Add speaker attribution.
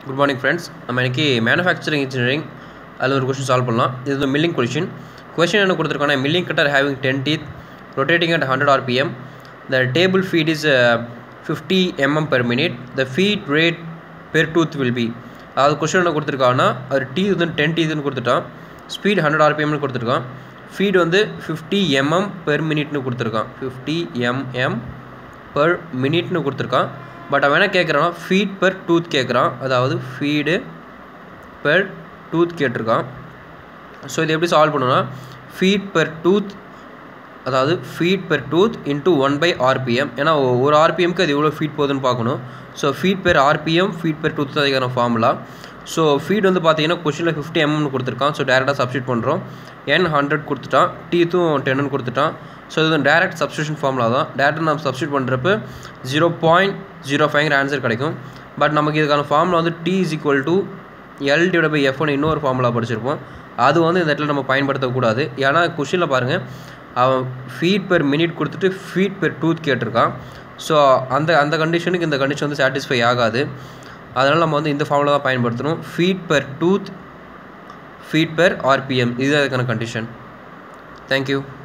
Speaker 1: good morning friends நம்ம இன்றைக்கி manufacturing engineering அதில் ஒரு கொஷின் சால்வ் பண்ணலாம் இது வந்து மில்லிங் கொஷின் கொஷின் என்ன கொடுத்துருக்காங்கன்னா milling cutter having ten teeth rotating at hundred RPM the table feed is fifty mm per minute the feed rate per tooth will be அதாவது question என்ன கொடுத்துருக்காங்கன்னா அது டீ வந்து டென் டீத்துன்னு கொடுத்துட்டான் ஸ்பீட் ஹண்ட்ரட் ஆர்பிஎம்னு கொடுத்துருக்கான் feet வந்து ஃபிஃப்டி எம்எம் பெர் மினிட்னு கொடுத்துருக்கான் fifty mm per மினிட்னு கொடுத்துருக்கான் பட் அவன் என்ன கேட்குறான்னா ஃபீட் பெர் டூத் கேட்குறான் அதாவது ஃபீடு பெர் டூத் கேட்டிருக்கான் ஸோ இது எப்படி சால்வ் பண்ணுன்னா ஃபீட் பெர் டூத் அதாவது feed per tooth into one by RPM ஏன்னா ஒ- ஒரு ஆர்பிஎம்க்கு அது எவ்வளோ ஃபீட் போகுதுன்னு பார்க்கணும் so feed per RPM feed per tooth அதுக்கான ஃபார்முலா ஸோ ஃபீட் வந்து பார்த்தீங்கன்னா கொஷினில் ஃபிஃப்டி எம்எம்னு கொடுத்துருக்கான் ஸோ டேரெக்டாக சப்ஸ்டியூட் பண்ணுறோம் என் ஹண்ட்ரட் கொடுத்துட்டான் டீத்தும் டென்னு கொடுத்துட்டான் ஸோ இது டேரக்ட் சப்ஸ்டியூஷன் ஃபார்முலா தான் டேரக்டாக நம்ம சப்ஸ்டியூட் பண்ணுறப்ப ஜீரோ பாயிண்ட் ஜீரோ ஃபைவ்ங்கிற ஆன்சர் கிடைக்கும் பட் நமக்கு இதுக்கான ஃபார்முலா வந்து T is equal to L divide by எஃப்னு இன்னொரு ஃபார்முலா படிச்சிருப்போம் அது வந்து இந்த இடத்துல நம்ம பயன்படுத்தக்கூடாது ஏன்னா கொஷினில் பாருங்கள் அவன் ஃபீட் பெர் மினிட் கொடுத்துட்டு ஃபீட் பெர் டூத் கேட்டிருக்கான் ஸோ அந்த அந்த கண்டிஷனுக்கு இந்த கண்டிஷன் வந்து சாட்டிஸ்ஃபை ஆகாது அதனால் நம்ம வந்து இந்த ஃபார்முலா தான் பயன்படுத்தணும் feed per tooth feed per RPM இது அதுக்கான கண்டிஷன் தேங்க்யூ